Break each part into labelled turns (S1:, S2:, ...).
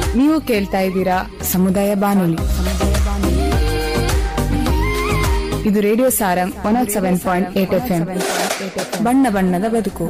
S1: ನೀವು ಕೇಳ್ತಾ ಇದ್ದೀರಾ ಸಮುದಾಯ ಬಾನುಲಿ ಇದು radio Sarang one nought seven point eight F M ಬಣ್ಣ ಬಣ್ಣದ ಬದುಕು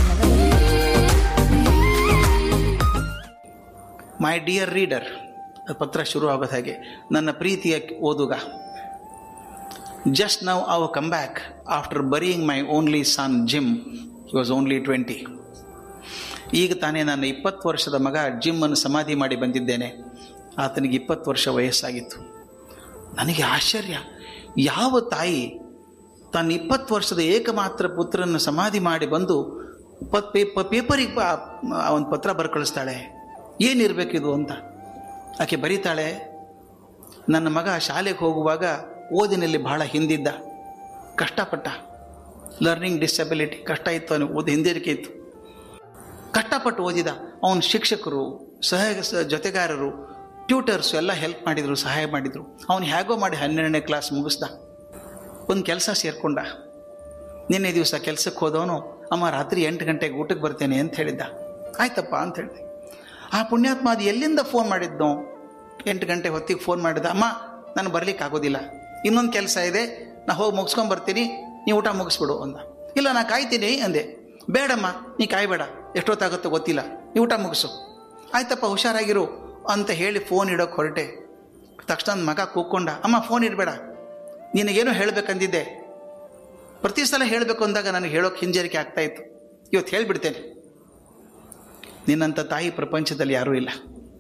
S2: ಮೈ ಡಿಯರ್ ರೀಡರ್ ಪತ್ರ ಶುರು ಆಗೋದು ಹಾಗೆ ನನ್ನ ಪ್ರೀತಿಯ ಓದುಗ just now I've come back after burying my only son Jim he was only twenty ಈಗ ತಾನೇ ನನ್ನ ಇಪ್ಪತ್ತು ವರ್ಷದ ಮಗ ಜಿಮ್ಮನ್ನು ಸಮಾಧಿ ಮಾಡಿ ಬಂದಿದ್ದೇನೆ ಆತನಿಗೆ ಇಪ್ಪತ್ತು ವರ್ಷ ವಯಸ್ಸಾಗಿತ್ತು ನನಗೆ ಆಶ್ಚರ್ಯ ಯಾವ ತಾಯಿ ತನ್ನ ಇಪ್ಪತ್ತು ವರ್ಷದ ಏಕಮಾತ್ರ ಪುತ್ರನ ಸಮಾಧಿ ಮಾಡಿ ಬಂದು ಪ ಪೇ- ಪೇಪರಿಗೆ ಒಂದು ಪತ್ರ ಬರ್ಕಳಿಸ್ತಾಳೆ ಏನಿರಬೇಕಿದು ಅಂತ ಆಕೆ ಬರೀತಾಳೆ ನನ್ನ ಮಗ ಶಾಲೆಗೆ ಹೋಗುವಾಗ ಓದಿನಲ್ಲಿ ಬಹಳ ಹಿಂದಿದ್ದ ಕಷ್ಟಪಟ್ಟ ಲರ್ನಿಂಗ್ ಡಿಸಬಿಲಿಟಿ ಕಷ್ಟ ಇತ್ತು ಅವನಿಗೆ ಓದಿ ಹಿಂದಿರಿಕೆ ಇತ್ತು ಕಷ್ಟಪಟ್ಟು ಓದಿದ ಅವನ ಶಿಕ್ಷಕರು ಸಹ ಸ- ಜೊತೆಗಾರರು ಟ್ಯೂಟರ್ಸು ಎಲ್ಲ ಹೆಲ್ಪ್ ಮಾಡಿದರು ಸಹಾಯ ಮಾಡಿದರು ಅವನು ಹೇಗೋ ಮಾಡಿ ಹನ್ನೆರಡನೇ ಕ್ಲಾಸ್ ಮುಗಿಸ್ದ ಒಂದು ಕೆಲಸ ಸೇರಿಕೊಂಡ ನಿನ್ನೆ ದಿವಸ ಕೆಲಸಕ್ಕೆ ಹೋದವನು ಅಮ್ಮ ರಾತ್ರಿ ಎಂಟು ಗಂಟೆಗೆ ಊಟಕ್ಕೆ ಬರ್ತೇನೆ ಅಂತ ಹೇಳಿದ್ದ ಆಯ್ತಪ್ಪ ಅಂತ ಹೇಳಿದೆ ಆ ಪುಣ್ಯಾತ್ಮ ಅದು ಎಲ್ಲಿಂದ ಫೋನ್ ಮಾಡಿದ್ನೋ ಎಂಟು ಗಂಟೆ ಹೊತ್ತಿಗೆ ಫೋನ್ ಮಾಡಿದ ಅಮ್ಮ ನಾನು ಬರ್ಲಿಕ್ಕೆ ಆಗೋದಿಲ್ಲ ಇನ್ನೊಂದು ಕೆಲಸ ಇದೆ ನಾ ಹೋಗಿ ಮುಗಿಸ್ಕೊಂಡ್ ಬರ್ತೀನಿ ನೀವು ಊಟ ಮುಗಿಸ್ಬಿಡು ಅಂದ ಇಲ್ಲ ನಾ ಕಾಯ್ತೀನಿ ಅಂದೆ ಬೇಡಮ್ಮ ನೀ ಕಾಯ್ಬೇಡ ಎಷ್ಟೊತ್ತಾಗುತ್ತೋ ಗೊತ್ತಿಲ್ಲ ನೀ ಊಟ ಮುಗಿಸು ಆಯ್ತಪ್ಪ ಹುಷಾರಾಗಿರು ಅಂತ ಹೇಳಿ ಫೋನ್ ಇಡೋಕೆ ಹೊರಟೆ ತಕ್ಷಣ ನನ್ನ ಮಗ ಕೂಕ್ಕೊಂಡ ಅಮ್ಮ ಫೋನ್ ಇಡಬೇಡ ನಿನಗೇನೋ ಹೇಳಬೇಕಂದಿದ್ದೆ ಪ್ರತಿ ಸಲ ಹೇಳಬೇಕು ಅಂದಾಗ ನನಗೆ ಹೇಳೋಕೆ ಹಿಂಜರಿಕೆ ಆಗ್ತಾ ಇತ್ತು ಇವತ್ತು ಹೇಳಿಬಿಡ್ತೇನೆ ನಿನ್ನಂಥ ತಾಯಿ ಪ್ರಪಂಚದಲ್ಲಿ ಯಾರೂ ಇಲ್ಲ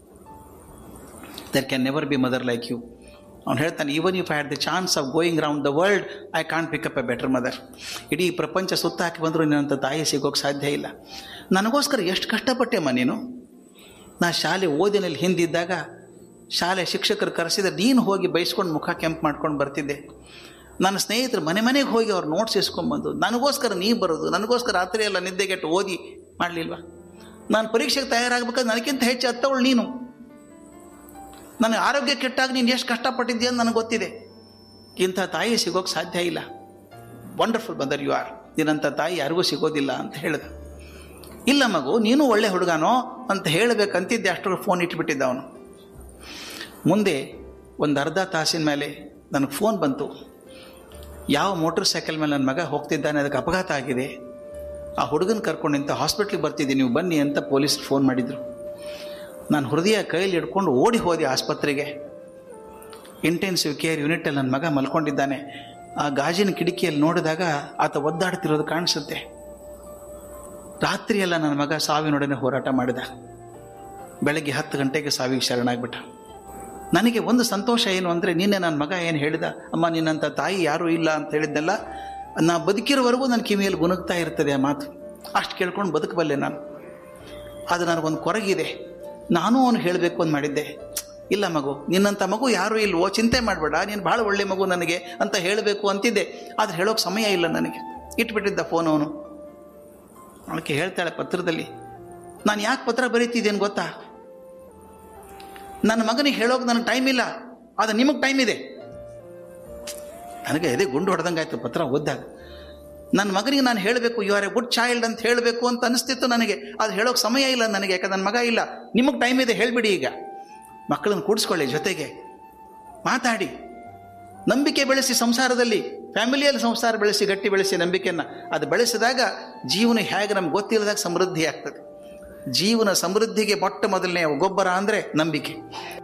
S2: there can never be mother like you ಅವ್ನು ಹೇಳ್ತಾನೆ even if I had the chance of going round the world I can't pick up a better mother ಇಡೀ ಪ್ರಪಂಚ ಸುತ್ತ ಹಾಕಿ ಬಂದರೂ ನಿನ್ನಂಥ ತಾಯಿ ಸಿಗೋಕ್ಕೆ ಸಾಧ್ಯ ಇಲ್ಲ ನನಗೋಸ್ಕರ ಎಷ್ಟು ಕಷ್ಟಪಟ್ಟೆಮ್ಮ ನೀನು ನಾ ಶಾಲೆ ಓದಿನಲ್ಲಿ ಹಿಂದಿದ್ದಾಗ ಶಾಲೆ ಶಿಕ್ಷಕರು ಕರೆಸಿದ್ರೆ ನೀನು ಹೋಗಿ ಬೈಸ್ಕೊಂಡು ಮುಖ ಕೆಂಪು ಮಾಡ್ಕೊಂಡು ಬರ್ತಿದ್ದೆ ನನ್ನ ಸ್ನೇಹಿತರು ಮನೆ ಮನೆಗೆ ಹೋಗಿ ಅವ್ರು ನೋಟ್ಸ್ ಇಸ್ಕೊಂಬಂದು ನನಗೋಸ್ಕರ ನೀ ಬರೋದು ನನಗೋಸ್ಕರ ರಾತ್ರಿ ಎಲ್ಲ ನಿದ್ದೆಗೆಟ್ಟು ಓದಿ ಮಾಡಲಿಲ್ವಾ ನಾನು ಪರೀಕ್ಷೆಗೆ ತಯಾರಾಗಬೇಕಾದ್ರೆ ನನಗಿಂತ ಹೆಚ್ಚು ಹತ್ತವಳು ನೀನು ನನಗೆ ಆರೋಗ್ಯ ಕೆಟ್ಟಾಗ ನೀನು ಎಷ್ಟು ಕಷ್ಟಪಟ್ಟಿದ್ದೀಯ ಅಂತ ನನಗೆ ಗೊತ್ತಿದೆ ಇಂಥ ತಾಯಿ ಸಿಗೋಕ್ಕೆ ಸಾಧ್ಯ ಇಲ್ಲ ವಂಡರ್ಫುಲ್ ಮದರ್ ಯು ಆರ್ ನಿನ್ನಂಥ ತಾಯಿ ಯಾರಿಗೂ ಸಿಗೋದಿಲ್ಲ ಅಂತ ಹೇಳಿದ ಇಲ್ಲ ಮಗು ನೀನು ಒಳ್ಳೆ ಹುಡುಗನೋ ಅಂತ ಹೇಳಬೇಕಂತಿದ್ದೆ ಅಷ್ಟರಲ್ಲಿ ಫೋನ್ ಇಟ್ಬಿಟ್ಟಿದ್ದ ಅವನು ಮುಂದೆ ಒಂದು ಅರ್ಧ ತಾಸಿನ ಮೇಲೆ ನನಗೆ ಫೋನ್ ಬಂತು ಯಾವ ಮೋಟರ್ ಸೈಕಲ್ ಮೇಲೆ ನನ್ನ ಮಗ ಹೋಗ್ತಿದ್ದಾನೆ ಅದಕ್ಕೆ ಅಪಘಾತ ಆಗಿದೆ ಆ ಹುಡುಗನ ಕರ್ಕೊಂಡು ನಿಂತ ಹಾಸ್ಪಿಟ್ಲಿಗೆ ಬರ್ತಿದ್ದೀನಿ ನೀವು ಬನ್ನಿ ಅಂತ ಪೊಲೀಸರು ಫೋನ್ ಮಾಡಿದರು ನಾನು ಹೃದಯ ಕೈಯಲ್ಲಿ ಹಿಡ್ಕೊಂಡು ಓಡಿ ಹೋದೆ ಆಸ್ಪತ್ರೆಗೆ ಇಂಟೆನ್ಸಿವ್ ಕೇರ್ ಯೂನಿಟಲ್ಲಿ ನನ್ನ ಮಗ ಮಲ್ಕೊಂಡಿದ್ದಾನೆ ಆ ಗಾಜಿನ ಕಿಟಕಿಯಲ್ಲಿ ನೋಡಿದಾಗ ಆತ ಒದ್ದಾಡ್ತಿರೋದು ಕಾಣಿಸುತ್ತೆ ರಾತ್ರಿಯೆಲ್ಲ ನನ್ನ ಮಗ ಸಾವಿನೊಡನೆ ಹೋರಾಟ ಮಾಡಿದ ಬೆಳಗ್ಗೆ ಹತ್ತು ಗಂಟೆಗೆ ಸಾವಿಗೆ ಶರಣಾಗ್ಬಿಟ್ಟ ನನಗೆ ಒಂದು ಸಂತೋಷ ಏನು ಅಂದರೆ ನಿನ್ನೆ ನನ್ನ ಮಗ ಏನು ಹೇಳಿದ ಅಮ್ಮ ನಿನ್ನಂಥ ತಾಯಿ ಯಾರೂ ಇಲ್ಲ ಅಂತ ಹೇಳಿದ್ದೆಲ್ಲ ನಾ ಬದುಕಿರೋವರೆಗೂ ನನ್ನ ಕಿವಿಯಲ್ಲಿ ಗುಣಗ್ತಾ ಇರ್ತದೆ ಆ ಮಾತು ಅಷ್ಟು ಕೇಳ್ಕೊಂಡು ಬದುಕಬಲ್ಲೆ ನಾನು ಅದು ನನಗೊಂದು ಕೊರಗಿದೆ ನಾನು ಅವನು ಹೇಳಬೇಕು ಅಂತ ಮಾಡಿದ್ದೆ ಇಲ್ಲ ಮಗು ನಿನ್ನಂಥ ಮಗು ಯಾರೂ ಇಲ್ವೋ ಚಿಂತೆ ಮಾಡಬೇಡ ನೀನು ಭಾಳ ಒಳ್ಳೆ ಮಗು ನನಗೆ ಅಂತ ಹೇಳಬೇಕು ಅಂತಿದ್ದೆ ಆದರೆ ಹೇಳೋಕೆ ಸಮಯ ಇಲ್ಲ ನನಗೆ ಇಟ್ಬಿಟ್ಟಿದ್ದ ಫೋನ್ ಅವನು ಅವಳಿಗೆ ಹೇಳ್ತಾಳೆ ಪತ್ರದಲ್ಲಿ ನಾನು ಯಾಕೆ ಪತ್ರ ಬರೀತಿದ್ದೇನೆ ಗೊತ್ತಾ ನನ್ನ ಮಗನಿಗೆ ಹೇಳೋಕೆ ನನಗೆ ಟೈಮ್ ಇಲ್ಲ ಆದರೆ ನಿಮಗೆ ಟೈಮ್ ಇದೆ ನನಗೆ ಅದೇ ಗುಂಡು ಹೊಡೆದಂಗಾಯ್ತು ಪತ್ರ ಓದ್ದಾಗ ನನ್ನ ಮಗನಿಗೆ ನಾನು ಹೇಳಬೇಕು you are a good child ಅಂತ ಹೇಳಬೇಕು ಅಂತ ಅನಿಸ್ತಿತ್ತು ನನಗೆ ಅದು ಹೇಳೋಕೆ ಸಮಯ ಇಲ್ಲ ನನಗೆ ಯಾಕೆ ನನ್ನ ಮಗ ಇಲ್ಲ ನಿಮಗೆ ಟೈಮ್ ಇದೆ ಹೇಳಿಬಿಡಿ ಈಗ ಮಕ್ಕಳನ್ನು ಕೂಡಿಸ್ಕೊಳ್ಳಿ ಜೊತೆಗೆ ಮಾತಾಡಿ ನಂಬಿಕೆ ಬೆಳೆಸಿ ಸಂಸಾರದಲ್ಲಿ ಫ್ಯಾಮಿಲಿಯಲ್ಲಿ ಸಂಸಾರ ಬೆಳೆಸಿ ಗಟ್ಟಿ ಬೆಳೆಸಿ ನಂಬಿಕೆಯನ್ನು ಅದು ಬೆಳೆಸಿದಾಗ ಜೀವನ ಹೇಗೆ ನಮ್ಗೆ ಗೊತ್ತಿಲ್ಲದಾಗ ಸಮೃದ್ಧಿ ಆಗ್ತದೆ ಜೀವನ ಸಮೃದ್ಧಿಗೆ ಮೊಟ್ಟ ಮೊದಲನೇ ಗೊಬ್ಬರ ಅಂದರೆ ನಂಬಿಕೆ